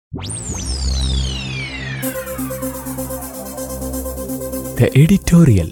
The editorial.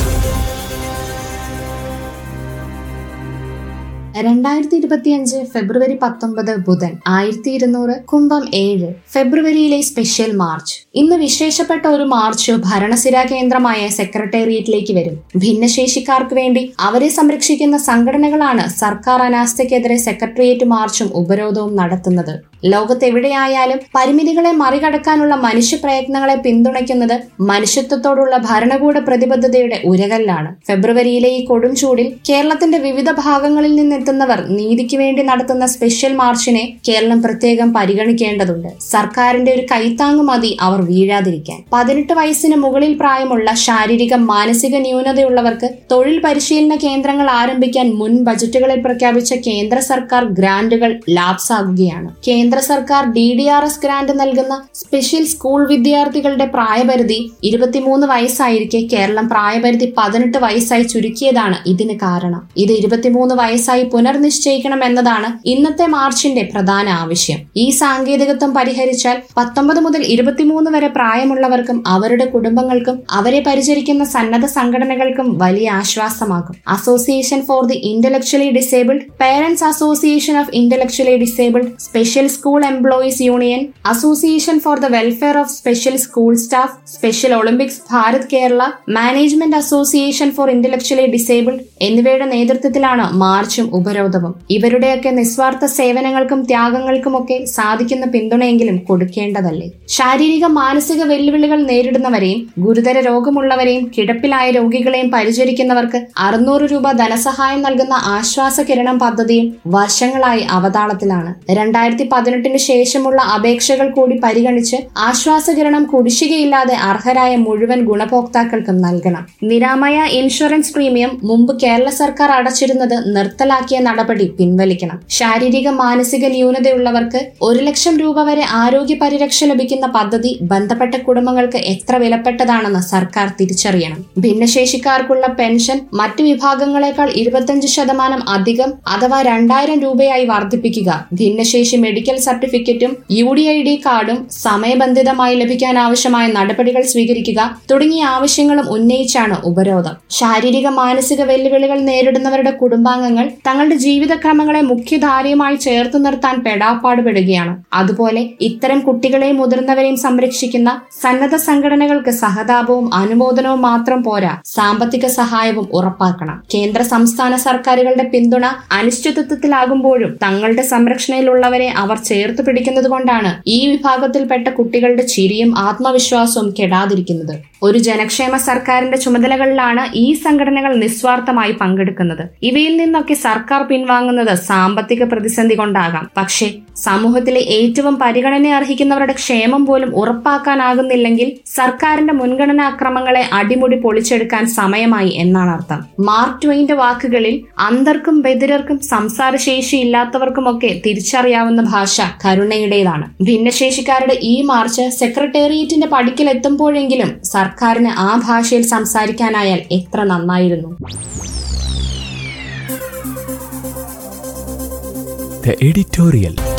രണ്ടായിരത്തി ഇരുപത്തിയഞ്ച് ഫെബ്രുവരി പത്തൊമ്പത് ബുധൻ ആയിരത്തി ഇരുന്നൂറ് കുംഭം ഏഴ് ഫെബ്രുവരിയിലെ സ്പെഷ്യൽ മാർച്ച് ഇന്ന് വിശേഷപ്പെട്ട ഒരു മാർച്ച് ഭരണസിരാ കേന്ദ്രമായ സെക്രട്ടേറിയറ്റിലേക്ക് വരും ഭിന്നശേഷിക്കാർക്ക് വേണ്ടി അവരെ സംരക്ഷിക്കുന്ന സംഘടനകളാണ് സർക്കാർ അനാസ്ഥയ്ക്കെതിരെ സെക്രട്ടേറിയറ്റ് മാർച്ചും ഉപരോധവും നടത്തുന്നത് ലോകത്തെവിടെയായാലും പരിമിതികളെ മറികടക്കാനുള്ള മനുഷ്യ പ്രയത്നങ്ങളെ പിന്തുണയ്ക്കുന്നത് മനുഷ്യത്വത്തോടുള്ള ഭരണകൂട പ്രതിബദ്ധതയുടെ ഉരകല്ലാണ് ഫെബ്രുവരിയിലെ ഈ കൊടും ചൂടിൽ കേരളത്തിന്റെ വിവിധ ഭാഗങ്ങളിൽ നിന്നെത്തുന്നവർ നീതിക്ക് വേണ്ടി നടത്തുന്ന സ്പെഷ്യൽ മാർച്ചിനെ കേരളം പ്രത്യേകം പരിഗണിക്കേണ്ടതുണ്ട് സർക്കാരിന്റെ ഒരു കൈത്താങ്ങ് മതി അവർ വീഴാതിരിക്കാൻ പതിനെട്ട് വയസ്സിന് മുകളിൽ പ്രായമുള്ള ശാരീരിക മാനസിക ന്യൂനതയുള്ളവർക്ക് തൊഴിൽ പരിശീലന കേന്ദ്രങ്ങൾ ആരംഭിക്കാൻ മുൻ ബജറ്റുകളിൽ പ്രഖ്യാപിച്ച കേന്ദ്ര സർക്കാർ ഗ്രാന്റുകൾ ലാപ്സ് ആകുകയാണ് കേന്ദ്ര സർക്കാർ D D R S grant നൽകുന്ന സ്പെഷ്യൽ സ്കൂൾ വിദ്യാർത്ഥികളുടെ പ്രായപരിധി ഇരുപത്തിമൂന്ന് വയസ്സായിരിക്കെ കേരളം പ്രായപരിധി പതിനെട്ട് വയസ്സായി ചുരുക്കിയതാണ് ഇതിന് കാരണം ഇത് ഇരുപത്തിമൂന്ന് വയസ്സായി പുനർനിശ്ചയിക്കണം എന്നതാണ് ഇന്നത്തെ മാർച്ചിന്റെ പ്രധാന ആവശ്യം ഈ സാങ്കേതികത്വം പരിഹരിച്ചാൽ പത്തൊമ്പത് മുതൽ ഇരുപത്തിമൂന്ന് വരെ പ്രായമുള്ളവർക്കും അവരുടെ കുടുംബങ്ങൾക്കും അവരെ പരിചരിക്കുന്ന സന്നദ്ധ സംഘടനകൾക്കും വലിയ ആശ്വാസമാകും association for the intellectually disabled parents association of intellectually disabled special school employees union association for the welfare of special school staff special olympics Bharat Kerala management association for intellectually disabled എന്നിവയുടെ നേതൃത്വത്തിലാണ് മാർച്ചും ഉപരോധവും ഇവരുടെയൊക്കെ നിസ്വാർത്ഥ സേവനങ്ങൾക്കും ത്യാഗങ്ങൾക്കുമൊക്കെ സാധിക്കുന്ന പിന്തുണയെങ്കിലും കൊടുക്കേണ്ടതല്ലേ ശാരീരിക മാനസിക വെല്ലുവിളികൾ നേരിടുന്നവരെയും ഗുരുതര രോഗമുള്ളവരെയും കിടപ്പിലായ രോഗികളെയും പരിചരിക്കുന്നവർക്ക് അറുന്നൂറ് രൂപ ധനസഹായം നൽകുന്ന ആശ്വാസ കിരണം പദ്ധതിയും വർഷങ്ങളായി അവതാളത്തിലാണ് രണ്ടായിരത്തി പതിനെട്ടിന് ശേഷമുള്ള അപേക്ഷകൾ കൂടി പരിഗണിച്ച് ആശ്വാസകിരണം കുടിശ്ശികയില്ലാതെ അർഹരായ മുഴുവൻ ഗുണഭോക്താക്കൾക്കും നൽകണം നിരാമയ ഇൻഷുറൻസ് പ്രീമിയം മുമ്പ് കേരള സർക്കാർ അടച്ചിരുന്നത് നിർത്തലാക്കിയ നടപടി പിൻവലിക്കണം ശാരീരിക മാനസിക ന്യൂനതയുള്ളവർക്ക് ഒരു ലക്ഷം രൂപ വരെ ആരോഗ്യ പരിരക്ഷ ലഭിക്കുന്ന പദ്ധതി ബന്ധപ്പെട്ട കുടുംബങ്ങൾക്ക് എത്ര വിലപ്പെട്ടതാണെന്ന് സർക്കാർ തിരിച്ചറിയണം ഭിന്നശേഷിക്കാർക്കുള്ള പെൻഷൻ മറ്റു വിഭാഗങ്ങളെക്കാൾ ഇരുപത്തഞ്ച് ശതമാനം അധികം അഥവാ രണ്ടായിരം രൂപയായി വർദ്ധിപ്പിക്കുക ഭിന്നശേഷി മെഡിക്കൽ സർട്ടിഫിക്കറ്റും യു ഡി ഐ ഡി കാർഡും സമയബന്ധിതമായി ലഭിക്കാൻ ആവശ്യമായ നടപടികൾ സ്വീകരിക്കുക തുടങ്ങിയ ആവശ്യങ്ങളും ഉന്നയിച്ചാണ് ഉപരോധം ശാരീരിക മാനസിക വെല്ലുവിളികൾ നേരിടുന്നവരുടെ കുടുംബാംഗങ്ങൾ തങ്ങളുടെ ജീവിതക്രമങ്ങളെ മുഖ്യധാരയുമായി ചേർത്ത് നിർത്താൻ പെടാപ്പാടുപെടുകയാണ് അതുപോലെ ഇത്തരം കുട്ടികളെയും മുതിർന്നവരെയും സംരക്ഷിക്കുന്ന സന്നദ്ധ സംഘടനകൾക്ക് സഹതാപവും അനുമോദനവും മാത്രം പോരാ സാമ്പത്തിക സഹായവും ഉറപ്പാക്കണം കേന്ദ്ര സംസ്ഥാന സർക്കാരുകളുടെ പിന്തുണ അനിശ്ചിതത്വത്തിലാകുമ്പോഴും തങ്ങളുടെ സംരക്ഷണയിലുള്ളവരെ അവർ ചേർത്ത് പിടിക്കുന്നത് കൊണ്ടാണ് ഈ വിഭാഗത്തിൽപ്പെട്ട കുട്ടികളുടെ ചിരിയും ആത്മവിശ്വാസവും കെടാതിരിക്കുന്നത് ഒരു ജനക്ഷേമ സർക്കാരിന്റെ ചുമതലകളിലാണ് ഈ സംഘടനകൾ നിസ്വാർത്ഥമായി പങ്കെടുക്കുന്നത് ഇവയിൽ നിന്നൊക്കെ സർക്കാർ പിൻവാങ്ങുന്നത് സാമ്പത്തിക പ്രതിസന്ധി കൊണ്ടാകാം പക്ഷേ സമൂഹത്തിലെ ഏറ്റവും പരിഗണന അർഹിക്കുന്നവരുടെ ക്ഷേമം പോലും ഉറപ്പാക്കാനാകുന്നില്ലെങ്കിൽ സർക്കാരിന്റെ മുൻഗണനാ അക്രമങ്ങളെ അടിമുടി പൊളിച്ചെടുക്കാൻ സമയമായി എന്നാണ് അർത്ഥം മാർക്ക് ട്വെയിന്റെ വാക്കുകളിൽ അന്തർക്കും ബദിരർക്കും സംസാരശേഷി ഇല്ലാത്തവർക്കുമൊക്കെ തിരിച്ചറിയാവുന്ന ഭാഷ കരുണയുടേതാണ് ഭിന്നശേഷിക്കാരുടെ ഈ മാർച്ച് സെക്രട്ടേറിയറ്റിന്റെ പടിക്കൽ എത്തുമ്പോഴെങ്കിലും സർക്കാരിന് ആ ഭാഷയിൽ സംസാരിക്കാനായാൽ എത്ര നന്നായിരുന്നു The editorial.